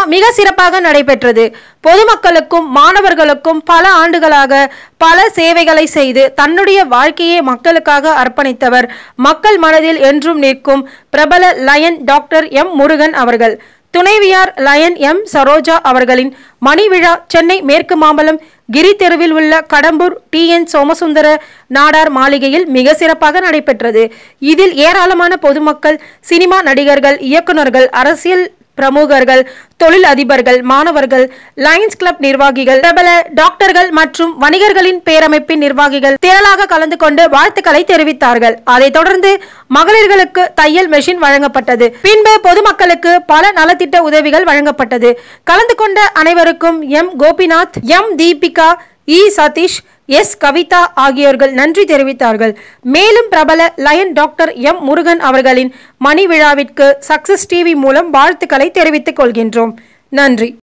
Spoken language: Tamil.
மிக சிறப்பாக நடைபெற்றது பொதுமக்களுக்கும் மாணவர்களுக்கும் பல ஆண்டுகளாக பல சேவைகளை செய்து தன்னுடைய வாழ்க்கையை மக்களுக்காக அர்ப்பணித்தவர் மக்கள் மனதில் என்றும் நிற்கும் பிரபல லயன் டாக்டர் எம் முருகன் அவர்கள் துணைவியார் லயன் எம் சரோஜா அவர்களின் மணி விழா சென்னை மேற்கு மாம்பலம் கிரி தெருவில் உள்ள கடம்பூர் டி என் சோமசுந்தர நாடார் மாளிகையில் மிக சிறப்பாக நடைபெற்றது இதில் ஏராளமான பொதுமக்கள் சினிமா நடிகர்கள் இயக்குனர்கள் அரசியல் பிரமுகர்கள் தொழில் அதிபர்கள் மாணவர்கள் லயன்ஸ் கிளப் நிர்வாகிகள் பிரபல டாக்டர்கள் மற்றும் வணிகர்களின் பேரமைப்பின் நிர்வாகிகள் திரளாக கலந்து கொண்டு வாழ்த்துக்களை தெரிவித்தார்கள் அதைத் தொடர்ந்து மகளிர்களுக்கு தையல் மெஷின் வழங்கப்பட்டது பின்பு பொதுமக்களுக்கு பல நலத்திட்ட உதவிகள் வழங்கப்பட்டது கலந்து கொண்ட அனைவருக்கும் M Gopinath M Deepika E Sathish S Kavitha ஆகியோர்கள் நன்றி தெரிவித்தார்கள் மேலும் பிரபல லயன் டாக்டர் எம் முருகன் அவர்களின் மணி விழாவிற்கு சக்சஸ் டிவி மூலம் வாழ்த்துக்களை தெரிவித்துக் கொள்கின்றோம் நன்றி